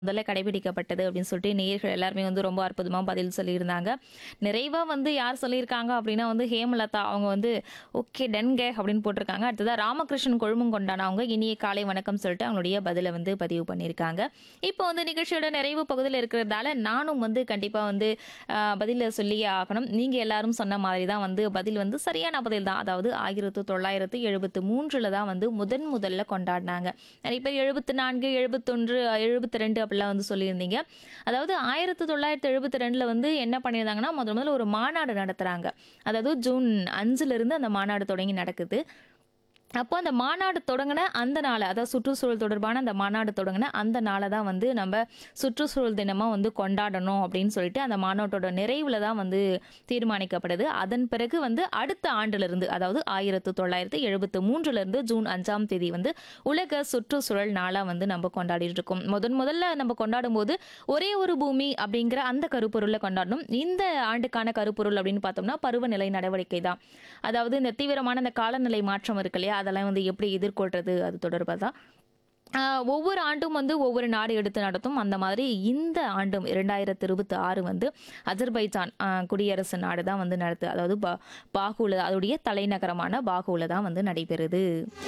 முதல்ல கடைபிடிக்கப்பட்டது அப்படின்னு சொல்லிட்டு நேயர்கள் எல்லாருமே வந்து ரொம்ப அற்புதமா பதில் சொல்லியிருந்தாங்க. நிறைவா வந்து யார் சொல்லியிருக்காங்க அப்படின்னா வந்து ஹேமலதா அவங்க வந்து ஓகே டன்ங்க அப்படின்னு போட்டிருக்காங்க. அடுத்ததா ராமகிருஷ்ணன் கொழுமங்கொண்டான் அவங்க இனிய காலை வணக்கம் சொல்லிட்டு அவங்களுடைய பதில வந்து பதிவு பண்ணியிருக்காங்க. இப்போ வந்து நிகழ்ச்சியோட நிறைவு பகுதியில இருக்கிறதால நானும் வந்து கண்டிப்பா வந்து அ, பதில சொல்லியே ஆகணும். நீங்க எல்லாரும் சொன்ன மாதிரி தான் வந்து பதில் வந்து சரியான பதில் தான். அதாவது 1973ல தான் வந்து முதன் முதல்ல கொண்டாடினாங்க. நிறைய பேர் 74, 71, 72 அப்படிலாம் வந்து சொல்லியிருந்தீங்க. அதாவது 1972ல வந்து என்ன பண்ணியிருந்தாங்கன்னா, முதல் முதல்ல ஒரு மாநாடு நடத்துறாங்க. அதாவது ஜூன் 5ல இருந்து அந்த மாநாடு தொடங்கி நடக்குது. அப்போ அந்த மாநாடு தொடங்குன அந்த நாள, அதாவது சுற்றுச்சூழல் தொடர்பான அந்த மாநாடு தொடங்குன அந்த நாள தான் வந்து நம்ம சுற்றுச்சூழல் தினமா வந்து கொண்டாடணும் அப்படின்னு சொல்லிட்டு அந்த மாநாட்டோட நிறைவுல தான் வந்து தீர்மானிக்கப்படுது. அதன் பிறகு வந்து அடுத்த ஆண்டிலிருந்து அதாவது 1973ல இருந்து ஜூன் 5ஆம் தேதி வந்து உலக சுற்றுச்சூழல் நாளா வந்து நம்ம கொண்டாடிட்டு இருக்கோம். முதன் முதல்ல நம்ம கொண்டாடும்போது ஒரே ஒரு பூமி அப்படிங்கிற அந்த கருப்பொருள்ல கொண்டாடணும். இந்த ஆண்டுக்கான கருப்பொருள் அப்படின்னு பார்த்தோம்னா பருவநிலை நடவடிக்கை தான். அதாவது இந்த தீவிரமான இந்த காலநிலை மாற்றம் இருக்கு இல்லையா அதெல்லாம் வந்து எப்படி எதிர்கொள்றது அது தொடர்பா தான். ஆ, ஒவ்வொரு ஆண்டும் வந்து ஒவ்வொரு நாடு எடுத்து நடத்தும். அந்த மாதிரி இந்த ஆண்டும் 2026 வந்து அஜர்பைஜான் ஆ, குடியரசு நாடு தான் வந்து நடத்து அதாவது பா பாகுல அதோடைய தலைநகரமான பாகுல தான் வந்து நடைபெறுது.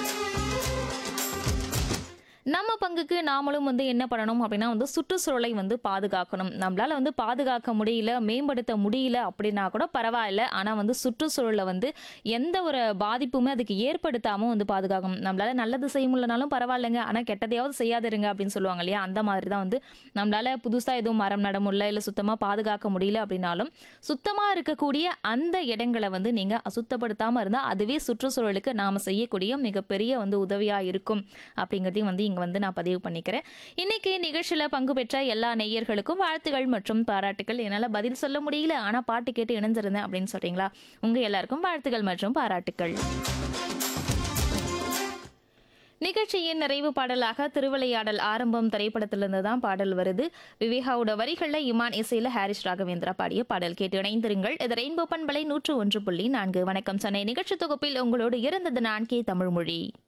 நம்ம பங்குக்கு நாமளும் வந்து என்ன பண்ணணும் அப்படின்னா வந்து சுற்றுச்சூழலை வந்து பாதுகாக்கணும். நம்மளால வந்து பாதுகாக்க முடியல, மேம்படுத்த முடியல அப்படின்னா கூட பரவாயில்ல. ஆனா வந்து சுற்றுச்சூழல வந்து எந்த ஒரு பாதிப்புமே அதுக்கு ஏற்படுத்தாம வந்து பாதுகாக்கணும். நம்மளால நல்லது செய்ய முடியலனாலும் பரவாயில்லங்க. ஆனா கெட்டதையாவது செய்யாதிருங்க அப்படின்னு சொல்லுவாங்க இல்லையா? அந்த மாதிரி தான் வந்து நம்மளால புதுசா எதுவும் மரம் நட முடியல, இல்ல சுத்தமா பாதுகாக்க முடியல அப்படின்னாலும், சுத்தமா இருக்கக்கூடிய அந்த இடங்கள வந்து நீங்க அசுத்தப்படுத்தாம இருந்தா அதுவே சுற்றுச்சூழலுக்கு நாம செய்யக்கூடிய மிகப்பெரிய வந்து உதவியா இருக்கும் அப்படிங்கிறதையும் வந்து இங்க வந்து நான் பதிவு பண்ணிக்கிறேன். இன்னைக்கு நிகழ்ச்சியில பங்கு பெற்ற எல்லா நேயர்களுக்கும் வாழ்த்துகள் மற்றும் பாராட்டுக்கள். என்னால பதில் சொல்ல முடியல. ஆனா பாட்டு கேட்டு இணைஞ்சிருந்தேன் அப்படின்னு சொல்றீங்களா? உங்க எல்லாருக்கும் வாழ்த்துக்கள் மற்றும் பாராட்டுக்கள். நிகழ்ச்சியின் நிறைவு பாடலாக திருவிளையாடல் ஆரம்பம் திரைப்படத்திலிருந்து தான் பாடல் வருது. விவேகாவோட வரிகள்ல இமான் இசையில ஹாரிஸ் ராகவேந்திரா பாடிய பாடல் கேட்டு இணைந்திருங்கள். இது ரெயின்போ பண்பலை 101.4 வணக்கம் சென்னை நிகழ்ச்சி தொகுப்பில் உங்களோடு இருந்தது நான் கே தமிழ்மொழி.